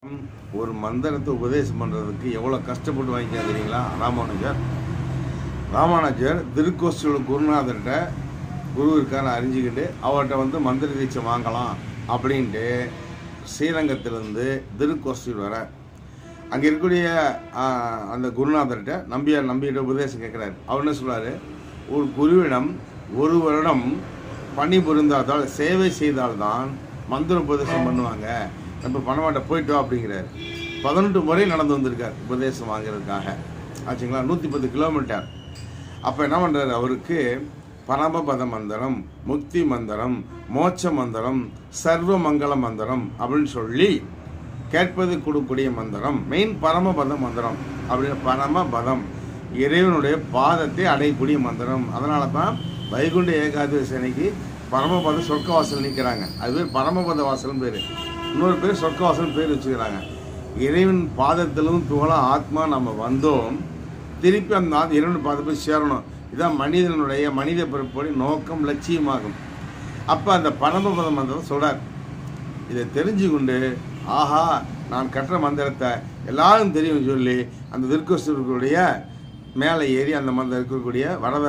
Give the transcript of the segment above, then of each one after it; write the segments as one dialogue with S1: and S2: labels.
S1: ஒரு மந்திரத்தை உபதேசம் பண்ணுறதுக்கு எவ்வளோ கஷ்டப்பட்டு வாங்கிக்க தெரியுங்களா ராமானுஜர் ராமானுஜர் திருக்கோஷ்டியோட குருநாதர்கிட்ட குரு இருக்கான்னு அறிஞ்சிக்கிட்டு அவர்கிட்ட வந்து மந்திர தீட்சை வாங்கலாம் அப்படின்ட்டு ஸ்ரீரங்கத்திலேருந்து திருக்கோஷ்டியூர் வர அங்கே இருக்கக்கூடிய ஆ, அந்த குருநாதர்கிட்ட நம்பியார் நம்பிக்கிட்ட உபதேசம் கேட்குறாரு அவர் என்ன சொல்றாரு ஒரு குருவிடம் ஒரு வருடம் பணி புரிந்தாதால் சேவை செய்தால்தான் மந்திர உபதேசம் பண்ணுவாங்க நம்ம பணமாட்ட போயிட்டு வா அப்படிங்கிறாரு பதினெட்டு முறை நடந்து வந்திருக்கார் உபதேசம் வாங்குறதுக்காக ஆச்சுங்களா நூற்றி பத்து கிலோமீட்டர் அப்போ என்ன பண்ணுறாரு அவருக்கு பரமபத மந்திரம் முக்தி மந்திரம் மோட்ச மந்திரம் சர்வ மங்கள மந்திரம் அப்படின்னு சொல்லி கேட்பது கொடுக்கக்கூடிய மந்திரம் மெயின் பரமபத மந்திரம் அப்படின்னு பரமபதம் இறைவனுடைய பாதத்தை அடையக்கூடிய மந்திரம் அதனால தான் வைகுண்ட ஏகாதசி அன்னைக்கு பரமபத சொர்க்க வாசல் நிற்கிறாங்க அது பேர் பரமபத வாசல்னு பேர் இன்னொரு பேர் சொர்க்க வாசல் பேர் வச்சுக்கிறாங்க இறைவன் பாதத்திலும் துவளம் ஆத்மா நம்ம வந்தோம் திருப்பி அந்த ஆத் இறைவன் பாதத்தை போய் சேரணும் இதான் மனிதனுடைய மனித பிறப்புடைய நோக்கம் லட்சியமாகும் அப்போ அந்த பரமபத மந்திரம் சொல்றார் இதை தெரிஞ்சு கொண்டு ஆஹா நான் கற்ற மந்திரத்தை எல்லாரும் தெரியும் சொல்லி அந்த திருக்கோஷ்டருடைய மேலே ஏறி அந்த மந்திரம் இருக்கக்கூடிய வரத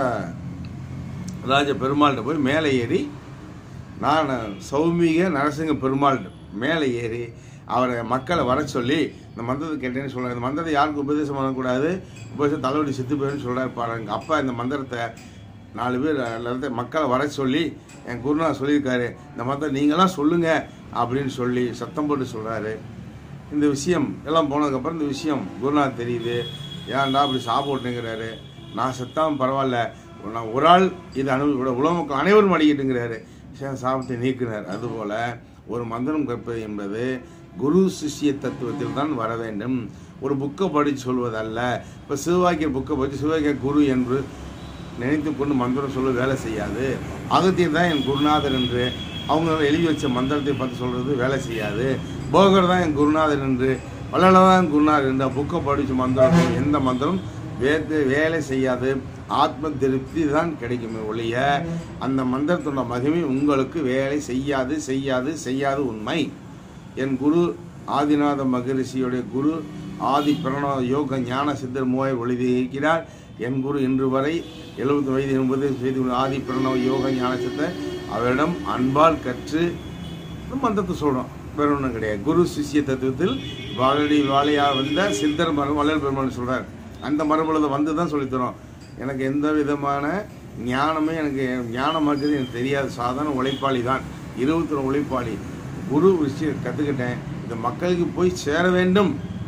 S1: ராஜ பெருமாள்கிட்ட போய் மேலே ஏறி நான் சௌமிக நரசிங்க பெருமாள் மேலே ஏறி அவரை மக்களை வர சொல்லி இந்த மந்திரத்தை கேட்டேன்னு சொல்கிறார் இந்த மந்திரத்தை யாருக்கும் உபதேசம் பண்ணக்கூடாது உபதேசம் தலைவலி செத்து போயிடுன்னு சொல்கிறார் பாருங்க அப்பா இந்த மந்திரத்தை நாலு பேர் எல்லாத்தையும் மக்களை வர சொல்லி என் குருநாதர் சொல்லியிருக்காரு இந்த மந்திரம் நீங்களாம் சொல்லுங்க அப்படின்னு சொல்லி சத்தம் போட்டு சொல்கிறாரு இந்த விஷயம் எல்லாம் போனதுக்கப்புறம் இந்த விஷயம் குருநாத் தெரியுது ஏன்டா அப்படி சாப்பிட்டுங்கிறாரு நான் செத்தாம பரவாயில்ல நான் ஒரு ஆள் இது அனுபவி உலக மக்கள் அனைவரும் அடிக்கிட்டுங்கிறாரு சரி, சாபத்தை நீக்கினார் அதுபோல ஒரு மந்திரம் கற்பது என்பது குரு சிஷ்ய தத்துவத்தில் தான் வர வேண்டும் ஒரு புக்கை படித்து சொல்வதல்ல இப்போ சிவவாக்கியர் புக்கை படித்து சிவவாக்கிய குரு என்று நினைத்து கொண்டு மந்திரம் சொல்ல வேலை செய்யாது அகத்தியர் தான் என் குருநாதர் என்று அவங்க எழுதி வச்ச மந்திரத்தை பார்த்து சொல்றது வேலை செய்யாது போகர் தான் என் குருநாதர் என்று வள்ளல தான் என் குருநாதர் என்று புக்கை படித்து மந்திரம் எந்த மந்திரம் வேத்து வேலை செய்யாது ஆத்ம திருப்தி தான் கிடைக்குமே ஒழிய அந்த மந்திரத்தோட மகிமை உங்களுக்கு வேலை செய்யாது செய்யாது செய்யாது உண்மை என் குரு ஆதிநாத மகரிஷியுடைய குரு ஆதி பிரணவ யோக ஞான சித்தர் மூவாய் ஒளிதி இருக்கிறார் என் குரு இன்று வரை எழுபது வயது எண்பது செய்து கொண்ட ஆதி பிரணவ யோக ஞான சித்தர் அவரிடம் அன்பால் கற்று ஒரு மந்திரத்தை சொல்கிறோம் வேற ஒன்றும் கிடையாது குரு சிஷ்ய தத்துவத்தில் வாழடி வாழையா வந்த சித்தர் மரம் வள்ளல் பெருமான் சொல்றார் அந்த மரபுல வந்து தான் சொல்லித்தரோம் எனக்கு எந்த விதமான ஞானமே எனக்கு ஞானமாக்குறது எனக்கு தெரியாது சாதாரண உழைப்பாளி தான் இருபத்தி ஒரு உழைப்பாளி குரு விஷயம் கற்றுக்கிட்டேன் இது மக்களுக்கு போய் சேர வேண்டும்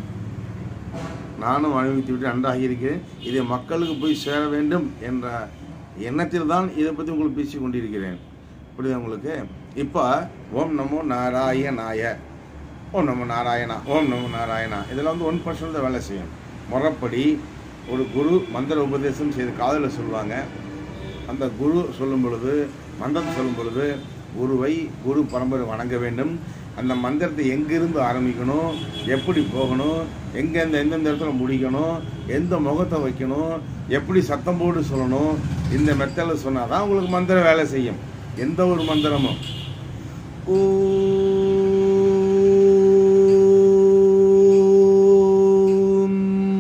S1: நானும் அனுபவித்து விட்டு நன்றாக இருக்கிறேன் இதை மக்களுக்கு போய் சேர வேண்டும் என்ற எண்ணத்தில் தான் இதை பற்றி உங்களுக்கு பேசி கொண்டிருக்கிறேன் புரியுதா உங்களுக்கு இப்போ ஓம் நமோ நாராயணாய ஓம் நமோ நாராயணா ஓம் நமோ நாராயணா இதெல்லாம் வந்து ஒன் பர்சன்ட் தான் வேலை செய்யும் முறைப்படி ஒரு குரு மந்திர உபதேசம் செய்து காதில் சொல்லுவாங்க அந்த குரு சொல்லும் பொழுது மந்திரத்தை சொல்லும் பொழுது குருவை குரு பரம்பரை வணங்க வேண்டும் அந்த மந்திரத்தை எங்கிருந்து ஆரம்பிக்கணும் எப்படி போகணும் எங்கே எந்த எந்தெந்த இடத்துல முடிக்கணும் எந்த முகத்தை வைக்கணும் எப்படி சத்தம் போட்டு சொல்லணும் இந்த மெத்தடில் சொன்னால் தான் உங்களுக்கு மந்திரம் வேலை செய்யும் எந்த ஒரு மந்திரமும் ஓம்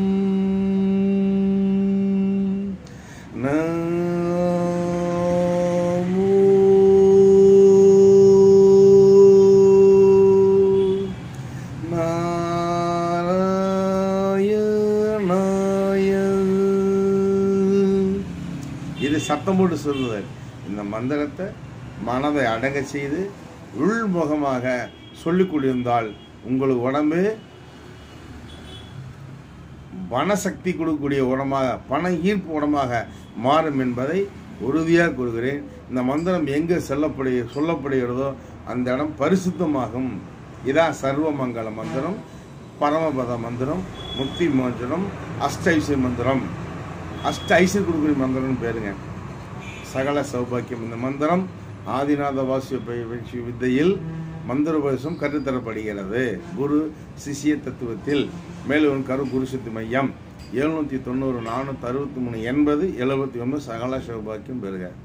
S1: நமோ நாராயணாய இது சத்தம் போட்டு சொல்லுவது இந்த மந்திரத்தை மனதை அடங்க செய்து உள்முகமாக சொல்லிக் கொண்டிருந்தால் உங்களுக்கு உடம்பு வனசக்தி கொடுக்கக்கூடிய உடமாக பண ஈர்ப்பு உடமாக மாறும் என்பதை உறுதியாக கூறுகிறேன் இந்த மந்திரம் எங்கே செல்லப்படு சொல்லப்படுகிறதோ அந்த இடம் பரிசுத்தமாகும் இதான் சர்வமங்கல மந்திரம் பரமபத மந்திரம் முக்தி மந்திரம் அஷ்டைச மந்திரம் அஷ்ட ஐஸ்வர் கொடுக்கக்கூடிய மந்திரம்னு பேருங்க சகல சௌபாக்கியம் இந்த மந்திரம் ஆதிநாத வாசிய பயிற்சி வித்தையில் மந்திரோபதேசம் கற்றுத்தரப்படுகிறது குரு சிஷ்ய தத்துவத்தில் மேலும் கரு குரு சித்தி மையம் எழுநூற்றி தொண்ணூறு நானூற்றி அறுபத்தி மூணு எண்பது எழுபத்தி ஒன்று சகல சௌபாக்கியம் பெறுக